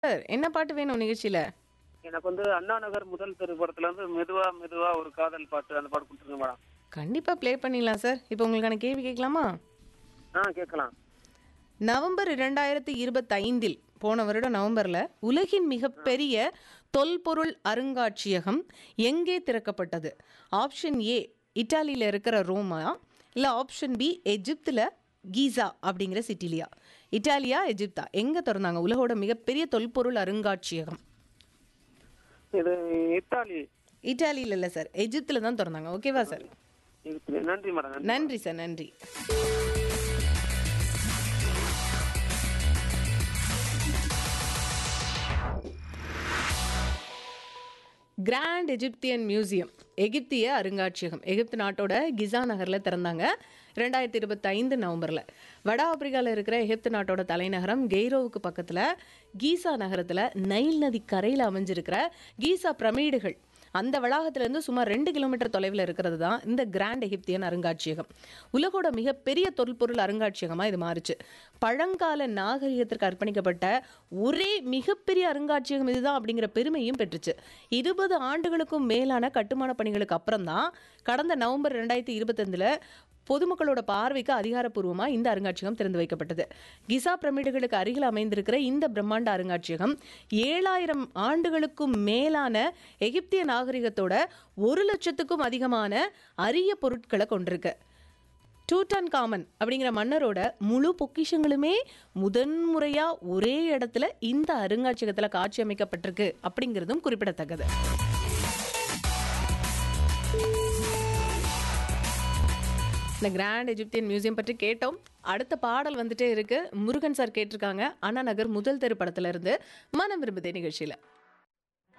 Sir என்ன பாட்டு வேணும் நிகழ்ச்சியில எனக்கு வந்து அண்ணா நகர் முதல் தெரு படத்துல இருந்து மெதுவா மெதுவா ஒரு காதல் பாட்டு அந்த பாட்டு கொடுத்துருங்க மேடம் கண்டிப்பா ப்ளே பண்ணிடலாம் சார் இப்போ உங்களுக்கான கேள்வி கேட்கலாமா ஆ கேட்கலாம் நவம்பர் இரண்டாயிரத்தி இருபத்தைந்தில் போன வருடம் நவம்பர்ல உலகின் மிகப்பெரிய தொல்பொருள் அருங்காட்சியகம் எங்கே திறக்கப்பட்டது ஆப்ஷன் ஏ இட்டாலியில இருக்கிற ரோமா இல்ல ஆப்ஷன் பி எஜிப்துல கீசா அப்படிங்கிற சிட்டிலியா இட்டாலியா எஜிப்தா எங்க திறந்தாங்க உலகோட மிகப்பெரிய தொல்பொருள் அருங்காட்சியகம் இது இத்தாலி இட்டாலியில இல்ல சார் எஜிப்துல தான் திறந்தாங்க ஓகேவா சார் இருக்கு. நன்றி மேடம் நன்றி நன்றி சார் நன்றி கிராண்ட் எஜிப்தியன் மியூசியம் எகிப்திய அருங்காட்சியகம் எகிப்து நாட்டோட கிசா நகரில் திறந்தாங்க ரெண்டாயிரத்தி இருபத்தைந்து நவம்பரில் வட ஆப்பிரிக்காவில் இருக்கிற எகிப்து நாட்டோட தலைநகரம் கெய்ரோவுக்கு பக்கத்தில் கீசா நகரத்தில் நைல் நதி கரையில் அமைஞ்சிருக்கிற கீசா பிரமிடுகள் அந்த வளாகத்திலிருந்து சுமார் ரெண்டு கிலோமீட்டர் தொலைவில் இருக்கிறது தான் இந்த கிராண்ட் எகிப்தியன் அருங்காட்சியகம் உலகோட மிகப்பெரிய தொல்பொருள் அருங்காட்சியகமாக இது மாறுச்சு பழங்கால நாகரிகத்திற்கு அர்ப்பணிக்கப்பட்ட ஒரே மிகப்பெரிய அருங்காட்சியகம் இதுதான் அப்படிங்கிற பெருமையும் பெற்றுச்சு இருபது ஆண்டுகளுக்கும் மேலான கட்டுமான பணிகளுக்கு அப்புறம் தான் கடந்த நவம்பர் ரெண்டாயிரத்தி இருபத்தஞ்சில் பொதுமக்களோட பார்வைக்கு அதிகாரப்பூர்வமாக இந்த அருங்காட்சியகம் திறந்து வைக்கப்பட்டது கிசா பிரமிடுகளுக்கு அருகில் அமைந்திருக்கிற இந்த பிரம்மாண்ட அருங்காட்சியகம் ஏழாயிரம் ஆண்டுகளுக்கும் மேலான எகிப்திய நாகரிகத்தோட ஒரு லட்சத்துக்கும் அதிகமான அரிய பொருட்களை கொண்டிருக்கு டூட்டான் காமன் அப்படிங்கிற மன்னரோட முழு பொக்கிஷங்களுமே முதன்முறையா ஒரே இடத்துல இந்த அருங்காட்சியகத்துல காட்சி அமைக்கப்பட்டிருக்கு அப்படிங்கிறதும் குறிப்பிடத்தக்கது இந்த கிராண்ட் எஜிப்தியன் மியூசியம் பற்றி கேட்டோம் அடுத்த பாடல் வந்துட்டே இருக்கு முருகன் சார் கேட்டிருக்காங்க அண்ணா நகர் முதல் தெரு படத்துல இருந்து மனம் விரும்புதே நிகழ்ச்சியில